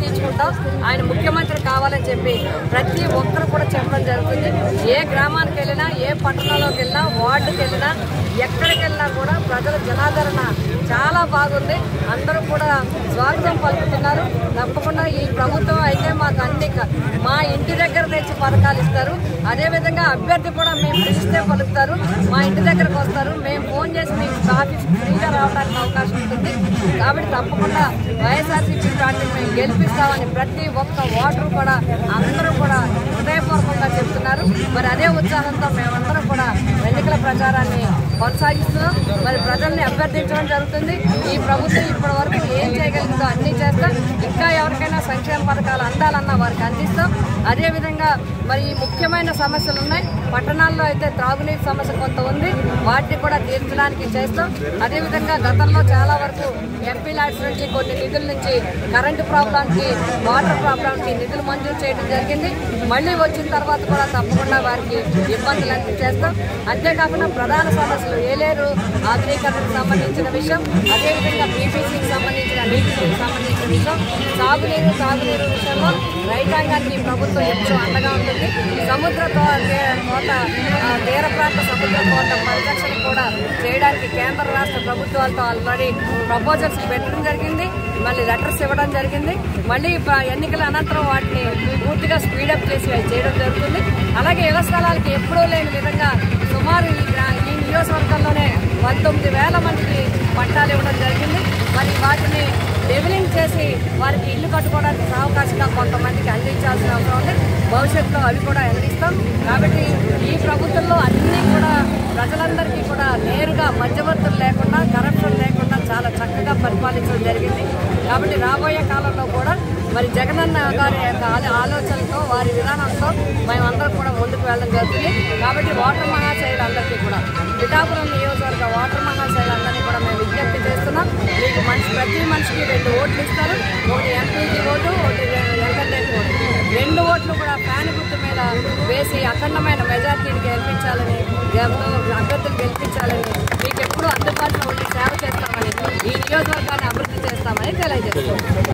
తీర్చుకుంటాం ఆయన ముఖ్యమంత్రి కావాలని చెప్పి ప్రతి ఒక్కరు కూడా చెప్పడం జరుగుతుంది ఏ గ్రామానికి వెళ్ళినా ఏ పట్టణంలోకి వెళ్ళినా వార్డుకి వెళ్ళినా ఎక్కడికి వెళ్ళినా కూడా ప్రజల జనాదరణ చాలా బాగుంది అందరూ కూడా స్వాగతం పలుకుతున్నారు తప్పకుండా ఈ ప్రభుత్వం అయితే మాకు అన్ని క- మా ఇంటి దగ్గర తెచ్చి పథకాలు ఇస్తారు అదేవిధంగా అభ్యర్థి కూడా మేము పిలిస్తే పలుకుతారు మా ఇంటి దగ్గరకు వస్తారు మేము ఫోన్ చేసి మీకు కాఫీ ఫ్రీగా రావడానికి అవకాశం ఉంటుంది కాబట్టి తప్పకుండా వైఎస్ఆర్సీపీ పార్టీ మేము గెలిపిస్తామని ప్రతి ఒక్క ఓటరు కూడా అందరూ కూడా హృదయపూర్వకంగా చెప్తున్నారు మరి అదే ఉత్సాహంతో మేమందరం కూడా ఎన్నికల ప్రచారాన్ని కొనసాగిస్తున్నాం మరి ప్రజల్ని అభ్యర్థించడం జరుగుతుంది ఈ ప్రభుత్వం ఇప్పటి వరకు ఏం చేయగలుగుతుందో అన్నీ చేస్తాం ఇంకా ఎవరికైనా సంక్షేమ పథకాలు అందాలన్నా వారికి అందిస్తాం అదేవిధంగా మరి ఈ ముఖ్యమైన సమస్యలు ఉన్నాయి పట్టణాల్లో అయితే త్రాగునీటి సమస్య కొంత ఉంది వాటిని కూడా తీర్చడానికి చేస్తాం అదేవిధంగా గతంలో చాలా వరకు ఎంపీ ల్యాడ్స్ నుంచి కొన్ని నిధుల నుంచి కరెంటు ప్రాబ్లంకి వాటర్ ప్రాబ్లంకి నిధులు మంజూరు చేయడం జరిగింది మళ్ళీ వచ్చిన తర్వాత కూడా తప్పకుండా వారికి ఇబ్బందులన్నీ చేస్తాం అంతేకాకుండా ప్రధాన సమస్యలు ఏలేరు ఆధునీకరణకు సంబంధించిన విషయం అదేవిధంగా బీపీసీకి సంబంధించిన నీటికి సంబంధించిన విషయం సాగునీరు తాగునీరు విషయంలో రైతాంగానికి ప్రభుత్వం ఎప్పుడూ అండగా ఉంటుంది సముద్ర తో- తే- కోట ఆ, తీర ప్రాంత సముద్ర కోట పరిరక్షణ కూడా చేయడానికి కేంద్ర రాష్ట్ర ప్రభుత్వాలతో ఆల్రెడీ ప్రపోజల్స్ పెట్టడం జరిగింది మళ్ళీ లెటర్స్ ఇవ్వడం జరిగింది మళ్ళీ ప- ఎన్నికల అనంతరం వాటిని పూర్తిగా స్పీడప్ చేసి అవి చేయడం జరుగుతుంది అలాగే యువ స్థలాలకి ఎప్పుడూ లేని విధంగా సుమారు ఈ గ్రా- ఈ నియోజకవర్గంలోనే పంతొమ్మిది వేల మందికి పట్టాలు ఇవ్వడం జరిగింది మరి వాటిని లెవెలింగ్ చేసి వారికి ఇల్లు కట్టుకోవడానికి అవకాశంగా కొంతమందికి అందించాల్సిన అవసరం ఉంది భవిష్యత్తులో అవి కూడా అందిస్తాం కాబట్టి ఈ ప్రభుత్వంలో అన్నీ కూడా ప్రజలందరికీ కూడా నేరుగా మధ్యవర్తులు లేకుండా కరప్షన్ లేకుండా చాలా చక్కగా పరిపాలించడం జరిగింది కాబట్టి రాబోయే కాలంలో కూడా మరి జగనన్న గారి యొక్క ఆలో- ఆలోచనతో వారి విధానంతో మేమందరం కూడా ముందుకు వెళ్ళడం జరుగుతుంది కాబట్టి ఓటర్ మహాశైలందరికీ కూడా పిఠాపురం నియోజకవర్గ ఓటర్ మహాశైలందరినీ కూడా మేము విజ్ఞప్తి చేస్తున్నాం మీకు మనిషి ప్రతి మనిషికి రెండు ఓట్లు ఇస్తారు ఒకటి ఎంపీకి ఓటు ఒకటి ఎమ్మెల్యేకి ఓటు రెండు ఓట్లు కూడా ఫ్యాన్ గుర్తు మీద వేసి అఖండమైన మెజార్టీని గెలిపించాలని అభ్యర్థులు గెలిపించాలని మీకు ఎప్పుడూ అందుబాటులో ఉండి సేవ చేస్తామని ఈ నియోజకవర్గాన్ని అభివృద్ధి చేస్తామని తెలియజేస్తున్నాం